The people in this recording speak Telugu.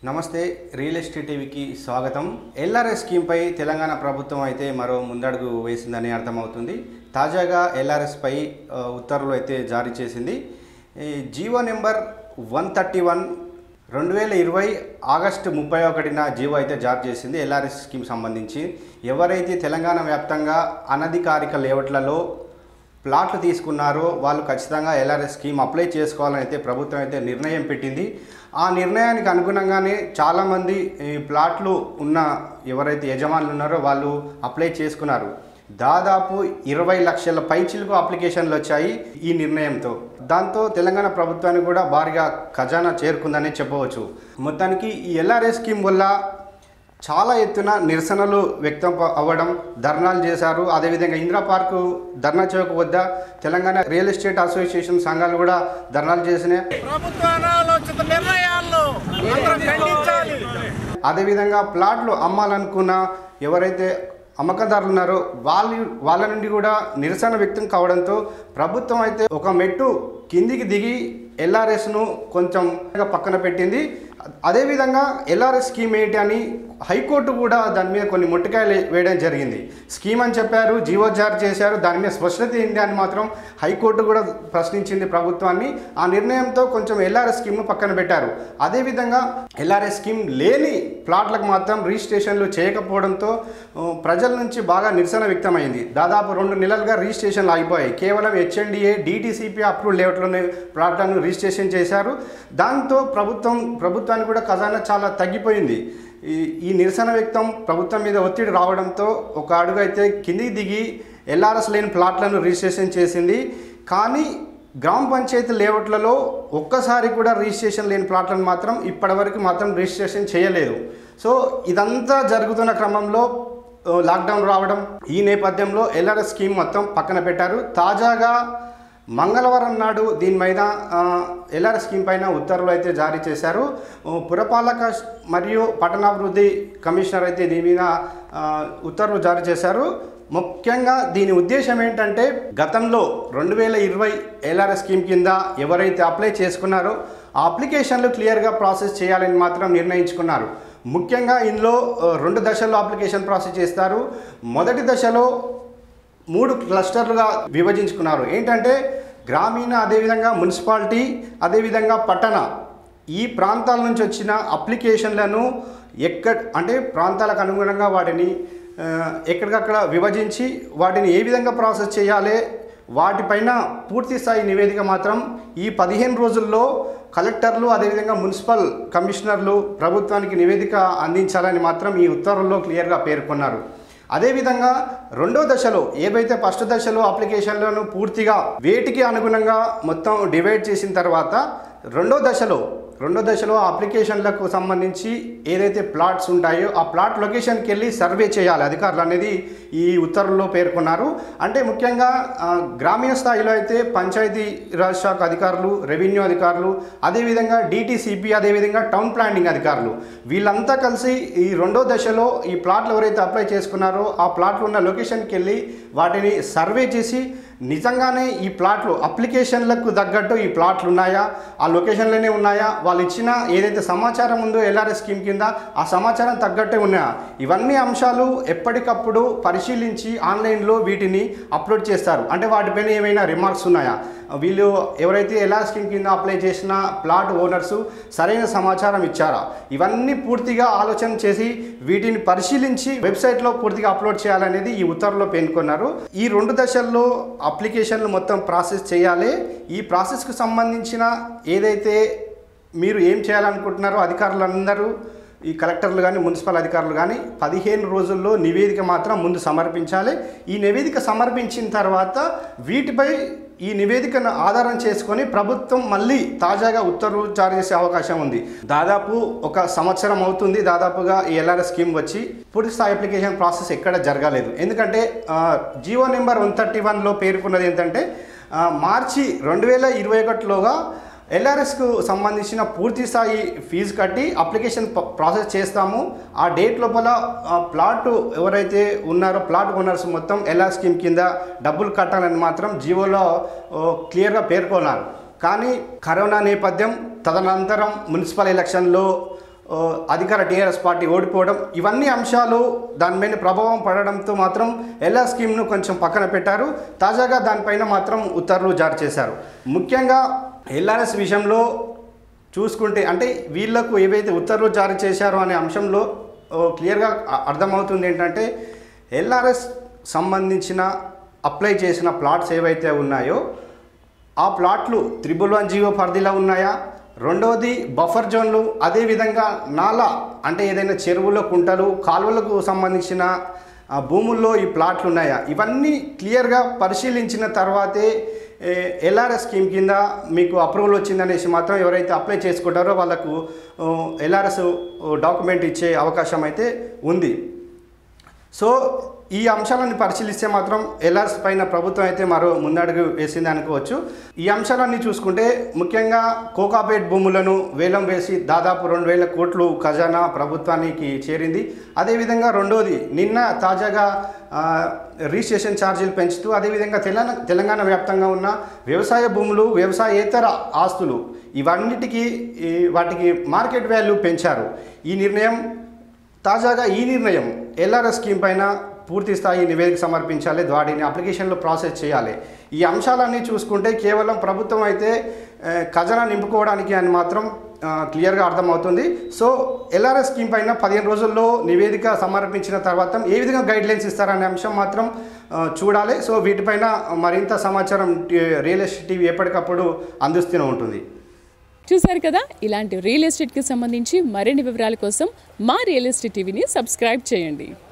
నమస్తే రియల్ ఎస్టేట్ టీవీకి స్వాగతం ఎల్ఆర్ఎస్ స్కీమ్పై తెలంగాణ ప్రభుత్వం అయితే మరో ముందడుగు వేసిందని అర్థమవుతుంది తాజాగా ఎల్ఆర్ఎస్పై ఆ, ఉత్తర్వులు అయితే జారీ చేసింది ఈ GO number one thirty one రెండు వేల ఇరవై ఆగస్టు ముప్పై ఒకటిన జీవో అయితే జారీ చేసింది ఎల్ఆర్ఎస్ స్కీమ్ సంబంధించి ఎవరైతే తెలంగాణ వ్యాప్తంగా అనధికారిక లేఅవుట్లలో ప్లాట్లు తీసుకున్నారో వాళ్ళు ఖచ్చితంగా ఎల్ఆర్ఎస్ స్కీమ్ అప్లై చేసుకోవాలని అయితే ప్రభుత్వం అయితే నిర్ణయం పెట్టింది ఆ నిర్ణయానికి అనుగుణంగానే చాలామంది ఈ ప్లాట్లు ఉన్న ఎవరైతే యజమానులు ఉన్నారో వాళ్ళు అప్లై చేసుకున్నారు దాదాపు ఇరవై లక్షల పైచిలకు అప్లికేషన్లు వచ్చాయి ఈ నిర్ణయంతో దాంతో తెలంగాణ ప్రభుత్వానికి కూడా భారీగా ఖజానా చేరుకుందనే చెప్పవచ్చు మొత్తానికి ఈ ఎల్ఆర్ఎస్ స్కీమ్ వల్ల చాలా ఎత్తున నిరసనలు వ్యక్తం ప- అవ్వడం ధర్నాలు చేశారు అదేవిధంగా ఇందిరా పార్కు ధర్నా చౌక్ వద్ద తెలంగాణ రియల్ ఎస్టేట్ అసోసియేషన్ సంఘాలు కూడా ధర్నాలు చేసినాయి ప్రభుత్వ అనాలోచిత నిర్ణయాలను అందరం ఖండించాలి అదేవిధంగా ప్లాట్లు అమ్మాలనుకున్న ఎవరైతే అమ్మకందారులు ఉన్నారో వాళ్ళ వాళ్ళ నుండి కూడా నిరసన వ్యక్తం కావడంతో ప్రభుత్వం అయితే ఒక మెట్టు కిందికి దిగి ఎల్ఆర్ఎస్ను కొంచెం పక్కన పెట్టింది అదేవిధంగా ఎల్ఆర్ఎస్ స్కీమ్ ఏంటి అని హైకోర్టు కూడా దాని మీద కొన్ని ముట్టకాయలు వేయడం జరిగింది స్కీమ్ అని చెప్పారు జీవో జారీ చేశారు దాని మీద స్పష్టత ఏంటి అని మాత్రం హైకోర్టు కూడా ప్రశ్నించింది ప్రభుత్వాన్ని ఆ నిర్ణయంతో కొంచెం ఎల్ఆర్ఎస్ స్కీమ్ను పక్కన పెట్టారు అదేవిధంగా ఎల్ఆర్ఎస్ స్కీమ్ లేని ప్లాట్లకు మాత్రం రిజిస్ట్రేషన్లు చేయకపోవడంతో ఆ, ప్రజల నుంచి బాగా నిరసన వ్యక్తమైంది దాదాపు రెండు నెలలుగా రిజిస్ట్రేషన్లు ఆగిపోయాయి కేవలం హెచ్ఎండిఏ డిటీసీపీ అప్రూవ్ లేఅవుట్లోనే ప్లాట్లను రిజిస్ట్రేషన్ చేశారు దాంతో ప్రభుత్వం ప్రభుత్వానికి కూడా ఖజానా చాలా తగ్గిపోయింది ఈ ఈ నిరసన వ్యక్తం ప్రభుత్వం మీద ఒత్తిడి రావడంతో ఒక అడుగు అయితే కిందికి దిగి ఎల్ఆర్ఎస్ లేని ప్లాట్లను రిజిస్ట్రేషన్ చేసింది కానీ గ్రామ పంచాయతీ లేఅవుట్లలో ఒక్కసారి కూడా రిజిస్ట్రేషన్ లేని ప్లాట్లను మాత్రం ఇప్పటివరకు మాత్రం రిజిస్ట్రేషన్ చేయలేదు సో ఇదంతా జరుగుతున్న క్రమంలో ఆ, లాక్డౌన్ రావడం ఈ నేపథ్యంలో ఎల్ఆర్ఎస్ స్కీమ్ మొత్తం పక్కన పెట్టారు తాజాగా మంగళవారం నాడు దీని మీద ఆ, ఎల్ఆర్ స్కీమ్ పైన ఉత్తర్వులు అయితే జారీ చేశారు ఓ, పురపాలక శ్- మరియు పట్టణాభివృద్ధి కమిషనర్ అయితే దీని మీద ఆ, ఉత్తర్వులు జారీ చేశారు ముఖ్యంగా దీని ఉద్దేశం ఏంటంటే గతంలో రెండు వేల ఇరవై ఎల్ఆర్ఎస్ స్కీమ్ కింద ఎవరైతే అప్లై చేసుకున్నారో ఆ అప్లికేషన్లు క్లియర్గా ప్రాసెస్ చేయాలని మాత్రం నిర్ణయించుకున్నారు ముఖ్యంగా ఇందులో ఆ, రెండు దశల్లో అప్లికేషన్ ప్రాసెస్ చేస్తారు మొదటి దశలో మూడు క్లస్టర్లుగా విభజించుకున్నారు ఏంటంటే గ్రామీణ అదేవిధంగా మున్సిపాలిటీ అదేవిధంగా పట్టణ ఈ ప్రాంతాల నుంచి వచ్చిన అప్లికేషన్లను ఎక్కడ అంటే ప్రాంతాలకు అనుగుణంగా వాటిని ఆ, ఎక్కడికక్కడ విభజించి వాటిని ఏ విధంగా ప్రాసెస్ చేయాలి వాటిపైన పూర్తి స్థాయి నివేదిక మాత్రం ఈ పదిహేను రోజుల్లో కలెక్టర్లు అదేవిధంగా మున్సిపల్ కమిషనర్లు ప్రభుత్వానికి నివేదిక అందించాలని మాత్రం ఈ ఉత్తర్వుల్లో క్లియర్గా పేర్కొన్నారు అదేవిధంగా రెండో దశలో ఏవైతే ఫస్ట్ దశలో అప్లికేషన్లను పూర్తిగా వేటికి అనుగుణంగా మొత్తం డివైడ్ చేసిన తర్వాత రెండో దశలో రెండో దశలో ఆ అప్లికేషన్లకు సంబంధించి ఏదైతే ప్లాట్స్ ఉంటాయో ఆ ప్లాట్ లొకేషన్కి వెళ్ళి సర్వే చేయాలి అధికారులు అనేది ఈ ఉత్తర్వుల్లో పేర్కొన్నారు అంటే ముఖ్యంగా ఆ, గ్రామీణ స్థాయిలో అయితే పంచాయతీ రాజ్ శాఖ అధికారులు రెవెన్యూ అధికారులు అదేవిధంగా డిటిసిపి అదేవిధంగా టౌన్ ప్లానింగ్ అధికారులు వీళ్ళంతా కలిసి ఈ రెండో దశలో ఈ ప్లాట్లు ఎవరైతే అప్లై చేసుకున్నారో ఆ ప్లాట్లు ఉన్న లొకేషన్కి వెళ్ళి వాటిని సర్వే చేసి నిజంగానే ఈ ప్లాట్లు అప్లికేషన్లకు తగ్గట్టు ఈ ప్లాట్లు ఉన్నాయా ఆ లొకేషన్లోనే ఉన్నాయా వాళ్ళు ఇచ్చిన ఏదైతే సమాచారం ఉందో ఎల్ఆర్ఎస్ స్కీమ్ కింద ఆ సమాచారం తగ్గట్టే ఉన్నాయా ఇవన్నీ అంశాలు ఎప్పటికప్పుడు పరిశీలించి ఆన్లైన్లో వీటిని అప్లోడ్ చేస్తారు అంటే వాటిపైన ఏమైనా రిమార్క్స్ ఉన్నాయా వీళ్ళు ఎవరైతే ఎల్ఆర్ స్కీమ్ కింద అప్లై చేసిన ప్లాట్ ఓనర్స్ సరైన సమాచారం ఇచ్చారా ఇవన్నీ పూర్తిగా ఆలోచన చేసి వీటిని పరిశీలించి వెబ్సైట్లో పూర్తిగా అప్లోడ్ చేయాలనేది ఈ ఉత్తర్వులో పేర్కొన్నారు ఈ రెండు దశల్లో అప్లికేషన్లు మొత్తం ప్రాసెస్ చేయాలి ఈ ప్రాసెస్కు సంబంధించిన ఏదైతే మీరు ఏం చేయాలనుకుంటున్నారో అధికారులందరూ ఈ కలెక్టర్లు కానీ మున్సిపల్ అధికారులు కానీ పదిహేను రోజుల్లో నివేదిక మాత్రం ముందు సమర్పించాలి ఈ నివేదిక సమర్పించిన తర్వాత వీటిపై ఈ నివేదికను ఆధారం చేసుకొని ప్రభుత్వం మళ్ళీ తాజాగా ఉత్తర్వులు జారీ చేసే అవకాశం ఉంది దాదాపు ఒక సంవత్సరం అవుతుంది దాదాపుగా ఈ ఎల్ఆర్ఎస్ స్కీమ్ వచ్చి పూర్తి స్థాయి అప్లికేషన్ ప్రాసెస్ ఎక్కడ జరగలేదు ఎందుకంటే ఆ, జియో నెంబర్ వన్ థర్టీ వన్లో పేర్కొన్నది ఏంటంటే ఆ, మార్చి రెండు వేల ఇరవై ఒకటిలోగా ఎల్ఆర్ఎస్కు సంబంధించిన పూర్తి స్థాయి ఫీజు కట్టి అప్లికేషన్ ప- ప్రాసెస్ చేస్తాము ఆ డేట్ లోపల ఆ ప్లాట్ ఎవరైతే ఉన్నారో ప్లాట్ ఓనర్స్ మొత్తం ఎల్ఆర్ స్కీమ్ కింద డబ్బులు కట్టాలని మాత్రం జీవోలో ఓ, క్లియర్గా పేర్కొన్నారు కానీ కరోనా నేపథ్యం తదనంతరం మున్సిపల్ ఎలక్షన్లో ఓ, అధికార టీఆర్ఎస్ పార్టీ ఓడిపోవడం ఇవన్నీ అంశాలు దాని మీద ప్రభావం పడడంతో మాత్రం ఎల్ఆర్ స్కీమ్ను కొంచెం పక్కన పెట్టారు తాజాగా దానిపైన మాత్రం ఉత్తర్వులు జారీ చేశారు ముఖ్యంగా ఎల్ఆర్ఎస్ విషయంలో చూసుకుంటే అంటే వీళ్లకు ఏవైతే ఉత్తర్వులు జారీ చేశారో అనే అంశంలో ఓ, క్లియర్గా అ- అర్థమవుతుంది ఏంటంటే ఎల్ఆర్ఎస్ సంబంధించిన అప్లై చేసిన ప్లాట్స్ ఏవైతే ఉన్నాయో ఆ ప్లాట్లు త్రిబుల్ వన్ జీవో పరిధిలో ఉన్నాయా రెండవది బఫర్ జోన్లు అదేవిధంగా నాలా అంటే ఏదైనా చెరువుల కుంటలు కాలువలకు సంబంధించిన ఆ, భూముల్లో ఈ ప్లాట్లు ఉన్నాయా ఇవన్నీ క్లియర్గా పరిశీలించిన తర్వాతే ఎల్ఆర్ఎస్ స్కీమ్ కింద మీకు అప్రూవల్ వచ్చిందనేసి మాత్రం ఎవరైతే అప్లై చేసుకుంటారో వాళ్ళకు ఎల్ఆర్ఎస్ డాక్యుమెంట్ ఇచ్చే అవకాశం అయితే ఉంది సో ఈ అంశాలను పరిశీలిస్తే మాత్రం ఎల్ఆర్ఎస్ పైన ప్రభుత్వం అయితే మరో ముందడుగు వేసింది అనుకోవచ్చు ఈ అంశాలన్నీ చూసుకుంటే ముఖ్యంగా కోకాపేట్ భూములను వేలం వేసి దాదాపు రెండు వేల కోట్లు ఖజానా ప్రభుత్వానికి చేరింది అదేవిధంగా రెండోది నిన్న తాజాగా ఆ, రిజిస్ట్రేషన్ ఛార్జీలు పెంచుతూ అదేవిధంగా తెలంగాణ తెలంగాణ వ్యాప్తంగా ఉన్న వ్యవసాయ భూములు వ్యవసాయేతర ఆస్తులు ఇవన్నిటికీ ఈ వాటికి మార్కెట్ వాల్యూ పెంచారు ఈ నిర్ణయం తాజాగా ఈ నిర్ణయం ఎల్ఆర్ఎస్ స్కీమ్ పైన పూర్తి స్థాయి నివేదిక సమర్పించాలి వాటిని అప్లికేషన్లో ప్రాసెస్ చేయాలి ఈ అంశాలన్నీ చూసుకుంటే కేవలం ప్రభుత్వం అయితే ఆ, ఖజానా నింపుకోవడానికి అని మాత్రం ఆ, క్లియర్గా అర్థమవుతుంది సో ఎల్ఆర్ఎస్ స్కీమ్ పైన పదిహేను రోజుల్లో నివేదిక సమర్పించిన తర్వాత ఏ విధంగా గైడ్ లైన్స్ ఇస్తారనే అంశం మాత్రం ఆ, చూడాలి సో వీటిపైన మరింత సమాచారం టీ- రియల్ ఎస్టేట్ టీవీ ఎప్పటికప్పుడు అందిస్తూనే ఉంటుంది చూశారు కదా ఇలాంటి రియల్ ఎస్టేట్కి సంబంధించి మరిన్ని వివరాల కోసం మా రియల్ ఎస్టేట్ టీవీని సబ్స్క్రైబ్ చేయండి